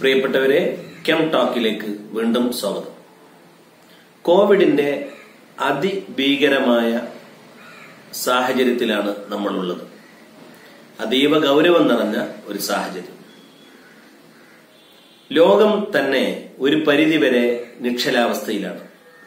പ്രിയപ്പെട്ടവരെ കെം ടോക്കിലേക്ക് വീണ്ടും സ്വാഗതം കോവിഡിന്റെ അതിഭീകരമായ സാഹചര്യത്തിലാണ് നമ്മളുള്ളത് അതീവ ഗൗരവം നിറഞ്ഞ ഒരു സാഹചര്യം ലോകം തന്നെ ഒരു പരിധിവരെ നിശ്ചലാവസ്ഥയിലാണ്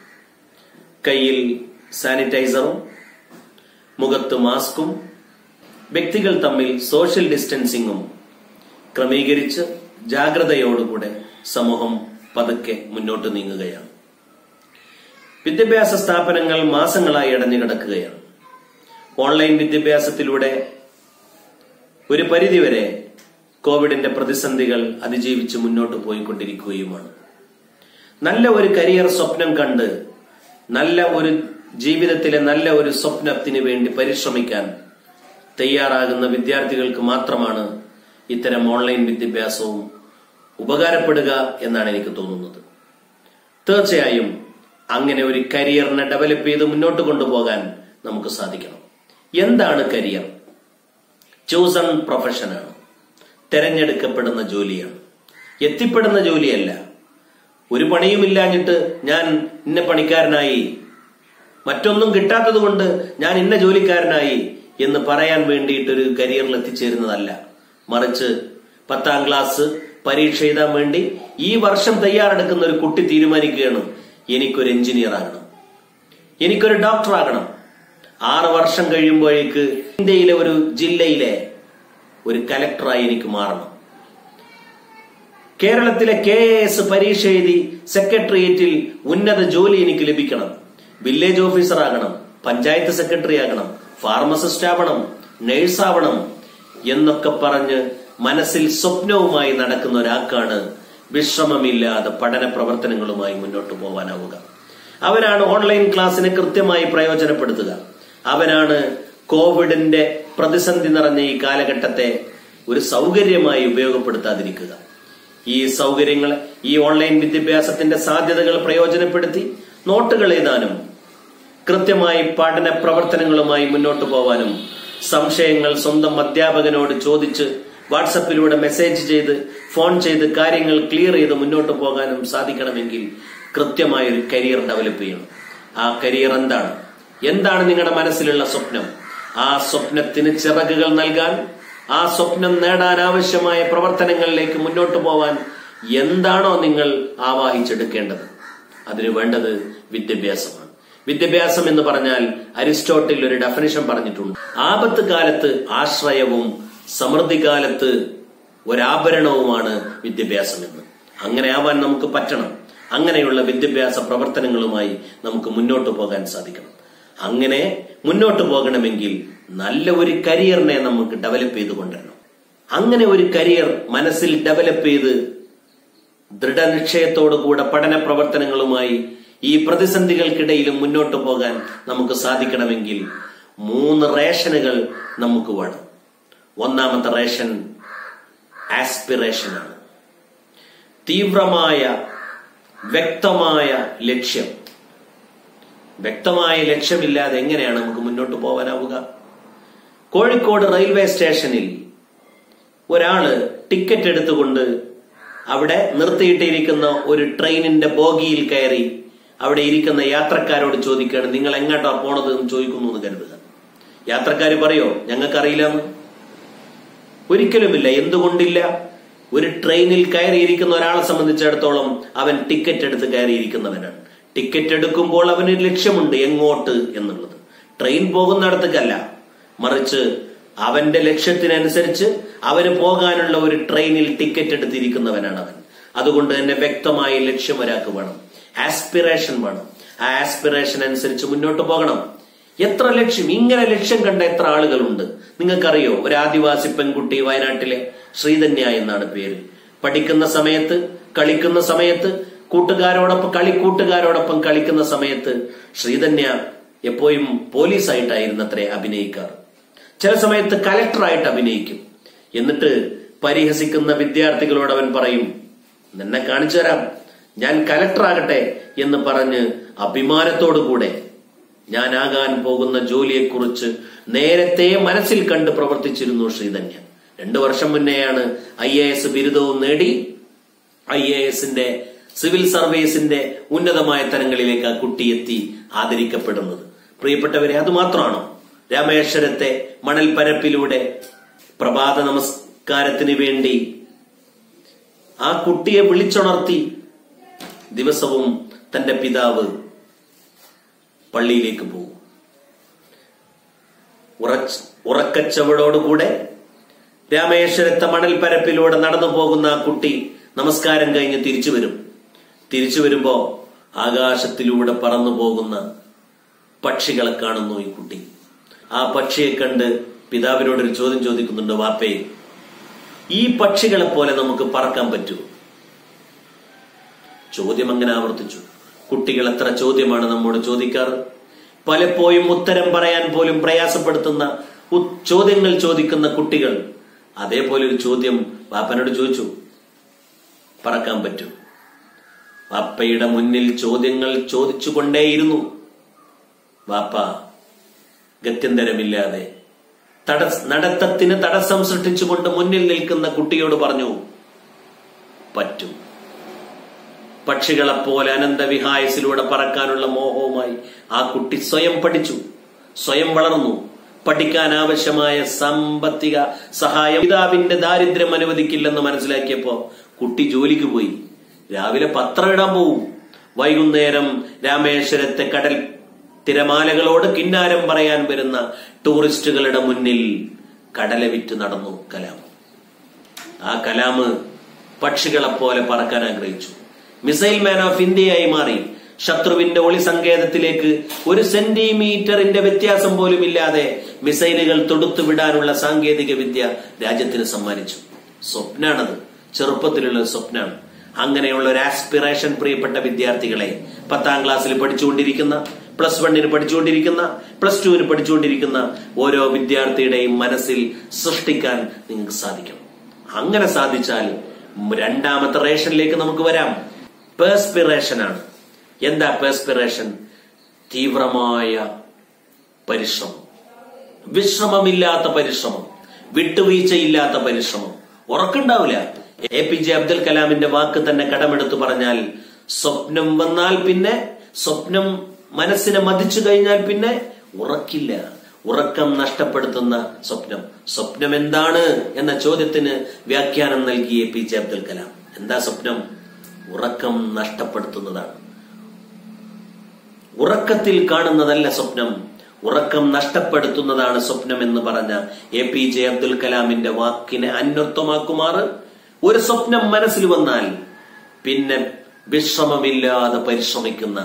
കയ്യിൽ സാനിറ്റൈസറും മുഖത്ത് മാസ്കും വ്യക്തികൾ തമ്മിൽ സോഷ്യൽ ഡിസ്റ്റൻസിങ്ങും ക്രമീകരിച്ച് ജാഗ്രതയോടുകൂടെ സമൂഹം പതുക്കെ മുന്നോട്ട് നീങ്ങുകയാണ് വിദ്യാഭ്യാസ സ്ഥാപനങ്ങൾ മാസങ്ങളായി അടഞ്ഞു കിടക്കുകയാണ് ഓൺലൈൻ വിദ്യാഭ്യാസത്തിലൂടെ ഒരു പരിധിവരെ കോവിഡിന്റെ പ്രതിസന്ധികൾ അതിജീവിച്ച് മുന്നോട്ട് പോയിക്കൊണ്ടിരിക്കുകയുമാണ് നല്ല ഒരു കരിയർ സ്വപ്നം കണ്ട് നല്ല ഒരു ജീവിതത്തിലെ നല്ല ഒരു സ്വപ്നത്തിന് വേണ്ടി പരിശ്രമിക്കാൻ തയ്യാറാകുന്ന വിദ്യാർത്ഥികൾക്ക് മാത്രമാണ് ഇത്തരം ഓൺലൈൻ വിദ്യാഭ്യാസവും ഉപകാരപ്പെടുക എന്നാണ് എനിക്ക് തോന്നുന്നത് തീർച്ചയായും അങ്ങനെ ഒരു കരിയറിനെ ഡെവലപ്പ് ചെയ്ത് മുന്നോട്ട് കൊണ്ടുപോകാൻ നമുക്ക് സാധിക്കണം എന്താണ് കരിയർ ചൂസൺ പ്രൊഫഷനാണ് തെരഞ്ഞെടുക്കപ്പെടുന്ന ജോലിയാണ് എത്തിപ്പെടുന്ന ജോലിയല്ല ഒരു പണിയുമില്ലാഞ്ഞിട്ട് ഞാൻ ഇന്ന പണിക്കാരനായി മറ്റൊന്നും കിട്ടാത്തത് കൊണ്ട് ഞാൻ ഇന്ന ജോലിക്കാരനായി എന്ന് പറയാൻ വേണ്ടിയിട്ടൊരു കരിയറിൽ എത്തിച്ചേരുന്നതല്ല മറിച്ച് പത്താം ക്ലാസ് പരീക്ഷ എഴുതാൻ വേണ്ടി ഈ വർഷം തയ്യാറെടുക്കുന്ന ഒരു കുട്ടി തീരുമാനിക്കുകയാണ് എനിക്കൊരു എഞ്ചിനീയർ ആകണം എനിക്കൊരു ഡോക്ടർ ആകണം ആറ് വർഷം കഴിയുമ്പോഴേക്ക് ഇന്ത്യയിലെ ഒരു ജില്ലയിലെ ഒരു കലക്ടറായി എനിക്ക് മാറണം കേരളത്തിലെ കെ എ എസ് പരീക്ഷ എഴുതി സെക്രട്ടേറിയറ്റിൽ ഉന്നത ജോലി എനിക്ക് ലഭിക്കണം വില്ലേജ് ഓഫീസർ ആകണം പഞ്ചായത്ത് സെക്രട്ടറി ആകണം ഫാർമസിസ്റ്റ് ആവണം നേഴ്സ് ആവണം എന്നൊക്കെ പറഞ്ഞ് മനസ്സിൽ സ്വപ്നവുമായി നടക്കുന്ന ഒരാൾക്കാണ് വിശ്രമമില്ലാതെ പഠന പ്രവർത്തനങ്ങളുമായി മുന്നോട്ട് പോകാനാവുക അവനാണ് ഓൺലൈൻ ക്ലാസ്സിനെ കൃത്യമായി പ്രയോജനപ്പെടുത്തുക അവനാണ് കോവിഡിന്റെ പ്രതിസന്ധി നിറഞ്ഞ ഈ കാലഘട്ടത്തെ ഒരു സൗകര്യമായി ഉപയോഗപ്പെടുത്താതിരിക്കുക ഈ സൗകര്യങ്ങൾ ഈ ഓൺലൈൻ വിദ്യാഭ്യാസത്തിന്റെ സാധ്യതകൾ പ്രയോജനപ്പെടുത്തി നോട്ടുകൾ എഴുതാനും കൃത്യമായി പഠന പ്രവർത്തനങ്ങളുമായി മുന്നോട്ട് പോവാനും സംശയങ്ങൾ സ്വന്തം അധ്യാപകനോട് ചോദിച്ച് വാട്സപ്പിലൂടെ മെസ്സേജ് ചെയ്ത് ഫോൺ ചെയ്ത് കാര്യങ്ങൾ ക്ലിയർ ചെയ്ത് മുന്നോട്ട് പോകാനും സാധിക്കണമെങ്കിൽ കൃത്യമായ ഒരു കരിയർ ഡെവലപ്പ് ചെയ്യണം ആ കരിയർ എന്താണ് എന്താണ് നിങ്ങളുടെ മനസ്സിലുള്ള സ്വപ്നം ആ സ്വപ്നത്തിന് ചിറകുകൾ നൽകാൻ ആ സ്വപ്നം നേടാൻ ആവശ്യമായ പ്രവർത്തനങ്ങളിലേക്ക് മുന്നോട്ട് പോവാൻ എന്താണോ നിങ്ങൾ ആവാഹിച്ചെടുക്കേണ്ടത് അതിന് വേണ്ടത് വിദ്യാഭ്യാസമാണ് വിദ്യാഭ്യാസം എന്ന് പറഞ്ഞാൽ അരിസ്റ്റോട്ടിൽ ഒരു ഡെഫിനിഷൻ പറഞ്ഞിട്ടുണ്ട് ആപത്ത് കാലത്ത് ആശ്രയവും സമൃദ്ധി കാലത്ത് ഒരാഭരണവുമാണ് വിദ്യാഭ്യാസം എന്ന് അങ്ങനെ ആവാൻ നമുക്ക് പറ്റണം അങ്ങനെയുള്ള വിദ്യാഭ്യാസ പ്രവർത്തനങ്ങളുമായി നമുക്ക് മുന്നോട്ട് പോകാൻ സാധിക്കണം അങ്ങനെ മുന്നോട്ട് പോകണമെങ്കിൽ നല്ല ഒരു കരിയറിനെ നമുക്ക് ഡെവലപ്പ് ചെയ്ത് കൊണ്ടുവരണം അങ്ങനെ ഒരു കരിയർ മനസ്സിൽ ഡെവലപ്പ് ചെയ്ത് ദൃഢനിശ്ചയത്തോടുകൂടെ പഠന പ്രവർത്തനങ്ങളുമായി ഈ പ്രതിസന്ധികൾക്കിടയിലും മുന്നോട്ട് പോകാൻ നമുക്ക് സാധിക്കണമെങ്കിൽ മൂന്ന് റേഷനുകൾ നമുക്ക് വേണം ഒന്നാമത്തെ റേഷൻ ആസ്പിറേഷനാണ് തീവ്രമായ വ്യക്തമായ ലക്ഷ്യം വ്യക്തമായ ലക്ഷ്യമില്ലാതെ എങ്ങനെയാണ് നമുക്ക് മുന്നോട്ട് പോകാനാവുക കോഴിക്കോട് റെയിൽവേ സ്റ്റേഷനിൽ ഒരാള് ടിക്കറ്റ് എടുത്തുകൊണ്ട് അവിടെ നിർത്തിയിട്ടിരിക്കുന്ന ഒരു ട്രെയിനിന്റെ ബോഗിയിൽ കയറി അവിടെ ഇരിക്കുന്ന യാത്രക്കാരോട് ചോദിക്കുകയാണ് നിങ്ങൾ എങ്ങോട്ടാ പോണത് എന്ന് ചോദിക്കുന്നു എന്ന് കരുതുക യാത്രക്കാര് പറയോ ഞങ്ങൾക്കറിയില്ലെന്ന് ഒരിക്കലുമില്ല എന്തുകൊണ്ടില്ല ഒരു ട്രെയിനിൽ കയറിയിരിക്കുന്ന ഒരാളെ സംബന്ധിച്ചിടത്തോളം അവൻ ടിക്കറ്റ് എടുത്ത് കയറിയിരിക്കുന്നവനാണ് ടിക്കറ്റ് എടുക്കുമ്പോൾ അവന് ലക്ഷ്യമുണ്ട് എങ്ങോട്ട് എന്നുള്ളത് ട്രെയിൻ പോകുന്നിടത്തേക്കല്ല മറിച്ച് അവന്റെ ലക്ഷ്യത്തിനനുസരിച്ച് അവന് പോകാനുള്ള ഒരു ട്രെയിനിൽ ടിക്കറ്റ് എടുത്തിരിക്കുന്നവനാണ് അവൻ അതുകൊണ്ട് തന്നെ വ്യക്തമായ ലക്ഷ്യം ഒരാൾക്ക് വേണം ആസ്പിറേഷൻ വേണം ആ ആസ്പിറേഷൻ അനുസരിച്ച് മുന്നോട്ട് പോകണം എത്ര ലക്ഷ്യം ഇങ്ങനെ ലക്ഷ്യം കണ്ട എത്ര ആളുകളുണ്ട് നിങ്ങൾക്കറിയോ ഒരു ആദിവാസി പെൺകുട്ടി വയനാട്ടിലെ ശ്രീധന്യ എന്നാണ് പേര് പഠിക്കുന്ന സമയത്ത് കളിക്കുന്ന സമയത്ത് കൂട്ടുകാരോടൊപ്പം കളി കൂട്ടുകാരോടൊപ്പം കളിക്കുന്ന സമയത്ത് ശ്രീധന്യ എപ്പോഴും പോലീസായിട്ടായിരുന്നു അത്രേ അഭിനയിക്കാറ് ചില സമയത്ത് കലക്ടറായിട്ട് അഭിനയിക്കും എന്നിട്ട് പരിഹസിക്കുന്ന വിദ്യാർത്ഥികളോട് അവൻ പറയും നിന്നെ കാണിച്ചു തരാം ഞാൻ കലക്ടറാകട്ടെ എന്ന് പറഞ്ഞ് അഭിമാനത്തോടുകൂടെ ഞാനാകാൻ പോകുന്ന ജോലിയെക്കുറിച്ച് നേരത്തെ മനസ്സിൽ കണ്ട് പ്രവർത്തിച്ചിരുന്നു ശ്രീധന്യ രണ്ടു വർഷം മുന്നെയാണ് ഐ എ എസ് ബിരുദവും നേടി ഐ എ എസിന്റെ സിവിൽ സർവീസിന്റെ ഉന്നതമായ തലങ്ങളിലേക്ക് ആ കുട്ടി എത്തി ആദരിക്കപ്പെടുന്നത് പ്രിയപ്പെട്ടവരെ അത് മാത്രമാണോ രാമേശ്വരത്തെ മണൽ പരപ്പിലൂടെ പ്രഭാത നമസ്കാരത്തിന് വേണ്ടി ആ കുട്ടിയെ വിളിച്ചുണർത്തി ദിവസവും തന്റെ പിതാവ് പള്ളിയിലേക്ക് പോകും ഉറച്ച് ഉറക്കച്ചവടോടുകൂടെ രാമേശ്വരത്തെ മണൽ പരപ്പിലൂടെ നടന്നു പോകുന്ന ആ കുട്ടി നമസ്കാരം കഴിഞ്ഞ് തിരിച്ചു വരും തിരിച്ചു വരുമ്പോ ആകാശത്തിലൂടെ പറന്നു പോകുന്ന പക്ഷികളെ കാണുന്നു ഈ കുട്ടി ആ പക്ഷിയെ കണ്ട് പിതാവിനോടൊരു ചോദ്യം ചോദിക്കുന്നുണ്ട് വാപ്പേ ഈ പക്ഷികളെ പോലെ നമുക്ക് പറക്കാൻ പറ്റൂ ചോദ്യം അങ്ങനെ ആവർത്തിച്ചു കുട്ടികൾ എത്ര ചോദ്യമാണ് നമ്മോട് ചോദിക്കാറ് പലപ്പോഴും ഉത്തരം പറയാൻ പോലും പ്രയാസപ്പെടുത്തുന്ന ഉ- ചോദ്യങ്ങൾ ചോദിക്കുന്ന കുട്ടികൾ അതേപോലെ ഒരു ചോദ്യം വാപ്പനോട് ചോദിച്ചു പറക്കാൻ പറ്റൂ വാപ്പയുടെ മുന്നിൽ ചോദ്യങ്ങൾ ചോദിച്ചുകൊണ്ടേയിരുന്നു വാപ്പ ഗത്യന്തരമില്ലാതെ തട നടത്തത്തിന് തടസ്സം സൃഷ്ടിച്ചുകൊണ്ട് മുന്നിൽ നിൽക്കുന്ന കുട്ടിയോട് പറഞ്ഞു പറ്റും പക്ഷികളെപ്പോലെ അനന്തവിഹായസിലൂടെ പറക്കാനുള്ള മോഹവുമായി ആ കുട്ടി സ്വയം പഠിച്ചു സ്വയം വളർന്നു പഠിക്കാൻ ആവശ്യമായ സാമ്പത്തിക സഹായം പിതാവിന്റെ ദാരിദ്ര്യം അനുവദിക്കില്ലെന്ന് മനസ്സിലാക്കിയപ്പോ കുട്ടി ജോലിക്ക് പോയി രാവിലെ പത്രം ഇടാൻ പോവും വൈകുന്നേരം രാമേശ്വരത്തെ കടൽ തിരമാലകളോട് കിന്നാരം പറയാൻ വരുന്ന ടൂറിസ്റ്റുകളുടെ മുന്നിൽ കടല വിറ്റ് നടന്നു കലാം ആ കലാമ് പക്ഷികളെപ്പോലെ പറക്കാൻ ആഗ്രഹിച്ചു മിസൈൽ മാൻ ഓഫ് ഇന്ത്യയായി മാറി ശത്രുവിന്റെ ഒളി സങ്കേതത്തിലേക്ക് ഒരു സെന്റിമീറ്ററിന്റെ വ്യത്യാസം പോലും ഇല്ലാതെ മിസൈലുകൾ തൊടുത്തു വിടാനുള്ള സാങ്കേതിക വിദ്യ രാജ്യത്തിന് സമ്മാനിച്ചു സ്വപ്നാണത് ചെറുപ്പത്തിലുള്ള ഒരു സ്വപ്നാണ് അങ്ങനെയുള്ള ഒരു ആസ്പിറേഷൻ പ്രിയപ്പെട്ട വിദ്യാർത്ഥികളെ പത്താം ക്ലാസ്സിൽ പഠിച്ചുകൊണ്ടിരിക്കുന്ന പ്ലസ് വണ്ണിന് പഠിച്ചുകൊണ്ടിരിക്കുന്ന പ്ലസ് ടുവിന് പഠിച്ചുകൊണ്ടിരിക്കുന്ന ഓരോ വിദ്യാർത്ഥിയുടെയും മനസ്സിൽ സൃഷ്ടിക്കാൻ നിങ്ങൾക്ക് സാധിക്കണം അങ്ങനെ സാധിച്ചാൽ രണ്ടാമത്തെ റേഷനിലേക്ക് നമുക്ക് വരാം പേഴ്സ്പിറേഷൻ ആണ് എന്താ പേഴ്സ്പിറേഷൻ തീവ്രമായ പരിശ്രമം വിശ്രമമില്ലാത്ത പരിശ്രമം വിട്ടുവീഴ്ചയില്ലാത്ത പരിശ്രമം ഉറക്കുണ്ടാവില്ല എ പി ജെ അബ്ദുൽ കലാമിന്റെ വാക്ക് തന്നെ കടമെടുത്തു പറഞ്ഞാൽ സ്വപ്നം വന്നാൽ പിന്നെ സ്വപ്നം മനസ്സിനെ മതിച്ചു കഴിഞ്ഞാൽ പിന്നെ ഉറക്കില്ല ഉറക്കം നഷ്ടപ്പെടുത്തുന്ന സ്വപ്നം സ്വപ്നം എന്താണ് എന്ന ചോദ്യത്തിന് വ്യാഖ്യാനം നൽകി A P J Abdul Kalam എന്താ സ്വപ്നം ഉറക്കം നഷ്ടപ്പെടുത്തുന്നതാണ് ഉറക്കത്തിൽ കാണുന്നതല്ല സ്വപ്നം ഉറക്കം നഷ്ടപ്പെടുത്തുന്നതാണ് സ്വപ്നം എന്ന് പറഞ്ഞ എ പി ജെ അബ്ദുൽ കലാമിന്റെ വാക്കിനെ അന്വർത്ഥമാക്കുമാറ് ഒരു സ്വപ്നം മനസ്സിൽ വന്നാൽ പിന്നെ വിശ്രമമില്ലാതെ പരിശ്രമിക്കുന്ന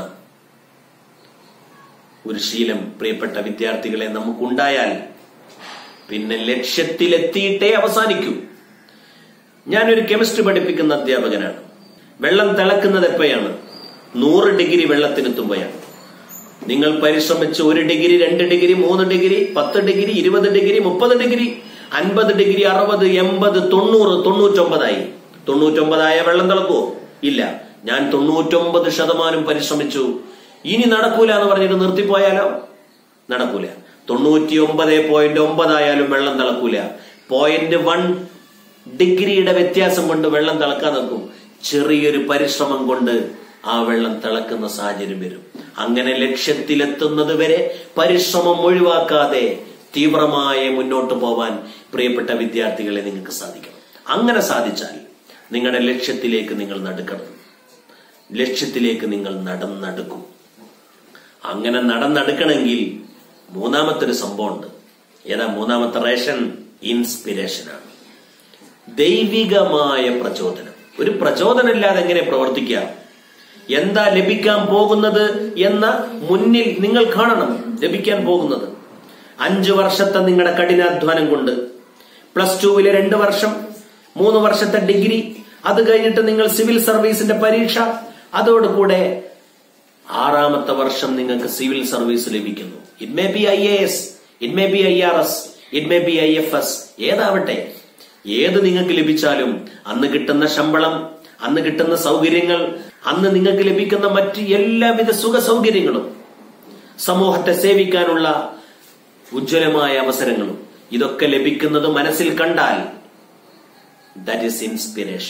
ഒരു ശീലം പ്രിയപ്പെട്ട വിദ്യാർത്ഥികളെ നമുക്കുണ്ടായാൽ പിന്നെ ലക്ഷ്യത്തിലെത്തിയിട്ടേ അവസാനിക്കൂ ഞാനൊരു കെമിസ്ട്രി പഠിപ്പിക്കുന്ന അധ്യാപകനാണ് വെള്ളം തിളക്കുന്നത് എപ്പോഴാണ് നൂറ് ഡിഗ്രി വെള്ളത്തിനെത്തുമ്പോഴാണ് നിങ്ങൾ പരിശ്രമിച്ച് ഒരു ഡിഗ്രി രണ്ട് ഡിഗ്രി മൂന്ന് ഡിഗ്രി പത്ത് ഡിഗ്രി ഇരുപത് ഡിഗ്രി മുപ്പത് ഡിഗ്രി അൻപത് ഡിഗ്രി അറുപത് എൺപത് തൊണ്ണൂറ് തൊണ്ണൂറ്റൊമ്പതായി തൊണ്ണൂറ്റൊമ്പതായ വെള്ളം തിളക്കുവോ ഇല്ല ഞാൻ തൊണ്ണൂറ്റൊമ്പത് ശതമാനം പരിശ്രമിച്ചു ഇനി നടക്കൂല എന്ന് പറഞ്ഞിട്ട് നിർത്തിപ്പോയാലോ നടക്കൂല തൊണ്ണൂറ്റി ഒമ്പത് പോയിന്റ് ഒമ്പതായാലും വെള്ളം തിളക്കൂല പോയിന്റ് വൺ ഡിഗ്രിയുടെ വ്യത്യാസം കൊണ്ട് വെള്ളം തിളക്കാൻ നിൽക്കും ചെറിയൊരു പരിശ്രമം കൊണ്ട് ആ വെള്ളം തിളക്കുന്ന സാഹചര്യം വരും അങ്ങനെ ലക്ഷ്യത്തിലെത്തുന്നത് വരെ പരിശ്രമം ഒഴിവാക്കാതെ തീവ്രമായി മുന്നോട്ട് പോവാൻ പ്രിയപ്പെട്ട വിദ്യാർത്ഥികളെ നിങ്ങൾക്ക് സാധിക്കണം അങ്ങനെ സാധിച്ചാൽ നിങ്ങളുടെ ലക്ഷ്യത്തിലേക്ക് നിങ്ങൾ നടക്കണം ലക്ഷ്യത്തിലേക്ക് നിങ്ങൾ നടന്നടുക്കും അങ്ങനെ നടന്നടുക്കണമെങ്കിൽ മൂന്നാമത്തെ ഒരു സംഭവമുണ്ട് ഏതാ മൂന്നാമത്തെ റേഷൻ ഇൻസ്പിരേഷനാണ് ദൈവികമായ പ്രചോദനം ഒരു പ്രചോദനം ഇല്ലാതെ എങ്ങനെ പ്രവർത്തിക്കാം എന്താ ലഭിക്കാൻ പോകുന്നത് എന്ന മുന്നിൽ നിങ്ങൾ കാണണം ലഭിക്കാൻ പോകുന്നത് അഞ്ചു വർഷത്തെ നിങ്ങളുടെ കഠിനാധ്വാനം കൊണ്ട് പ്ലസ് ടുവിലെ രണ്ട് വർഷം മൂന്ന് വർഷത്തെ ഡിഗ്രി അത് കഴിഞ്ഞിട്ട് നിങ്ങൾ സിവിൽ സർവീസിന്റെ പരീക്ഷ അതോടുകൂടെ ആറാമത്തെ വർഷം നിങ്ങൾക്ക് സിവിൽ സർവീസ് ലഭിക്കുന്നു it may be I A S it may be I R S it may be I F S ഏതാവട്ടെ ഏത് നിങ്ങൾക്ക് ലഭിച്ചാലും അന്ന് കിട്ടുന്ന ശമ്പളം അന്ന് കിട്ടുന്ന സൗകര്യങ്ങൾ അന്ന് നിങ്ങൾക്ക് ലഭിക്കുന്ന മറ്റ് എല്ലാവിധ സുഖ സൗകര്യങ്ങളും സമൂഹത്തെ സേവിക്കാനുള്ള ഉജ്ജ്വലമായ അവസരങ്ങളും ഇതൊക്കെ ലഭിക്കുന്നത് മനസ്സിൽ കണ്ടാൽ ദാറ്റ് ഈസ് ഇൻസ്പിരേഷൻ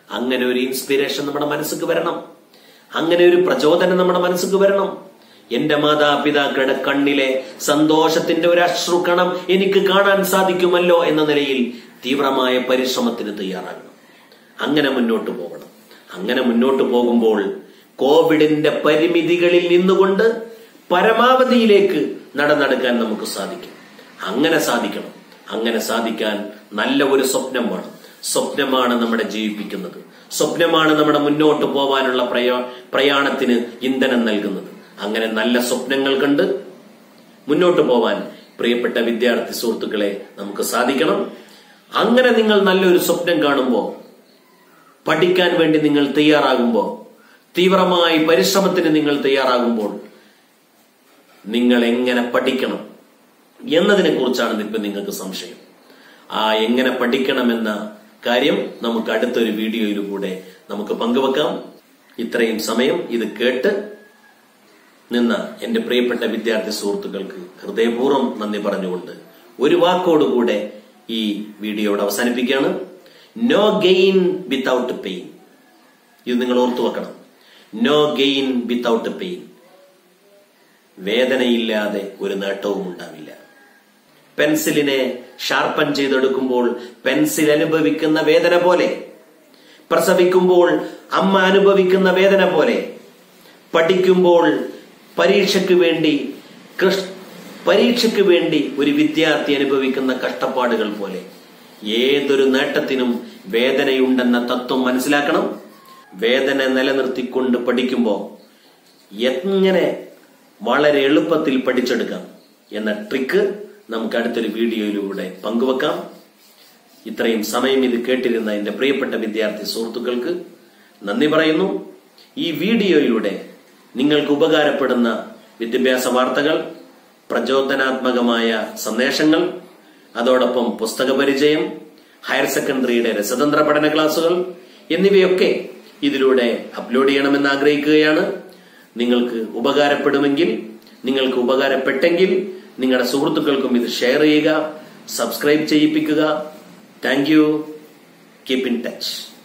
അങ്ങനെ ഒരു ഇൻസ്പിറേഷൻ നമ്മുടെ മനസ്സിക്ക് വരണം അങ്ങനെ ഒരു പ്രചോദനം നമ്മുടെ മനസ്സിക്ക് വരണം എന്റെ മാതാപിതാക്കളുടെ കണ്ണിലെ സന്തോഷത്തിന്റെ ഒരു അശ്രുകണം എനിക്ക് കാണാൻ സാധിക്കുമല്ലോ എന്ന നിലയിൽ തീവ്രമായ പരിശ്രമത്തിന് തയ്യാറാകണം അങ്ങനെ മുന്നോട്ട് പോകണം അങ്ങനെ മുന്നോട്ട് പോകുമ്പോൾ കോവിഡിന്റെ പരിമിതികളിൽ നിന്നുകൊണ്ട് പരമാവധിയിലേക്ക് നടന്നെടുക്കാൻ നമുക്ക് സാധിക്കും അങ്ങനെ സാധിക്കണം അങ്ങനെ സാധിക്കാൻ നല്ല ഒരു സ്വപ്നം വേണം സ്വപ്നമാണ് നമ്മുടെ ജീവിപ്പിക്കുന്നത് സ്വപ്നമാണ് നമ്മുടെ മുന്നോട്ട് പോവാനുള്ള പ്രയാ പ്രയാണത്തിന് ഇന്ധനം നൽകുന്നത് അങ്ങനെ നല്ല സ്വപ്നങ്ങൾ കണ്ട് മുന്നോട്ട് പോവാൻ പ്രിയപ്പെട്ട വിദ്യാർത്ഥി സുഹൃത്തുക്കളെ നമുക്ക് സാധിക്കണം അങ്ങനെ നിങ്ങൾ നല്ലൊരു സ്വപ്നം കാണുമ്പോൾ പഠിക്കാൻ വേണ്ടി നിങ്ങൾ തയ്യാറാകുമ്പോൾ തീവ്രമായി പരിശ്രമത്തിന് നിങ്ങൾ തയ്യാറാകുമ്പോൾ നിങ്ങൾ എങ്ങനെ പഠിക്കണം എന്നതിനെ കുറിച്ചാണ് ഇപ്പൊ നിങ്ങൾക്ക് സംശയം ആ എങ്ങനെ പഠിക്കണമെന്ന കാര്യം നമുക്ക് അടുത്തൊരു വീഡിയോയിലൂടെ നമുക്ക് പങ്കുവെക്കാം ഇത്രയും സമയം ഇത് കേട്ട് നിന്ന എന്റെ പ്രിയപ്പെട്ട വിദ്യാർത്ഥി സുഹൃത്തുക്കൾക്ക് ഹൃദയപൂർവ്വം നന്ദി പറഞ്ഞുകൊണ്ട് ഒരു വാക്കോടുകൂടെ ഈ വീഡിയോയുടെ അവസാനിപ്പിക്കുകയാണ് നോ ഗെയിൻ വിത്തൗട്ട് പെയിൻ ഇത് നിങ്ങൾ ഓർത്തു വെക്കണം നോ ഗെയിൻ വിത്തൗട്ട് പെയിൻ വേദനയില്ലാതെ ഒരു നേട്ടവും ഉണ്ടാവില്ല പെൻസിലിനെ ഷാർപ്പൻ ചെയ്തെടുക്കുമ്പോൾ പെൻസിൽ അനുഭവിക്കുന്ന വേദന പോലെ പ്രസവിക്കുമ്പോൾ അമ്മ അനുഭവിക്കുന്ന വേദന പോലെ പഠിക്കുമ്പോൾ പരീക്ഷയ്ക്ക് വേണ്ടി കൃഷ്- പരീക്ഷയ്ക്ക് വേണ്ടി ഒരു വിദ്യാർത്ഥി അനുഭവിക്കുന്ന കഷ്ടപ്പാടുകൾ പോലെ ഏതൊരു നേട്ടത്തിനും വേദനയുണ്ടെന്ന തത്വം മനസ്സിലാക്കണം വേദന നിലനിർത്തിക്കൊണ്ട് പഠിക്കുമ്പോൾ എങ്ങനെ വളരെ എളുപ്പത്തിൽ പഠിച്ചെടുക്കാം എന്ന ട്രിക്ക് നമുക്ക് അടുത്തൊരു വീഡിയോയിലൂടെ പങ്കുവെക്കാം ഇത്രയും സമയം ഇത് കേട്ടിരുന്ന എന്റെ പ്രിയപ്പെട്ട വിദ്യാർത്ഥി സുഹൃത്തുക്കൾക്ക് നന്ദി പറയുന്നു ഈ വീഡിയോയിലൂടെ നിങ്ങൾക്ക് ഉപകാരപ്പെടുന്ന വിദ്യാഭ്യാസ വാർത്തകൾ പ്രചോദനാത്മകമായ സന്ദേശങ്ങൾ അതോടൊപ്പം പുസ്തക പരിചയം ഹയർ സെക്കൻഡറിയുടെ രസതന്ത്ര പഠന ക്ലാസുകൾ എന്നിവയൊക്കെ ഇതിലൂടെ അപ്ലോഡ് ചെയ്യണമെന്ന് ആഗ്രഹിക്കുകയാണ് നിങ്ങൾക്ക് ഉപകാരപ്പെടുമെങ്കിൽ നിങ്ങൾക്ക് ഉപകാരപ്പെട്ടെങ്കിൽ നിങ്ങളുടെ സുഹൃത്തുക്കൾക്കും ഇത് ഷെയർ ചെയ്യുക സബ്സ്ക്രൈബ് ചെയ്യിപ്പിക്കുക thank you keep in touch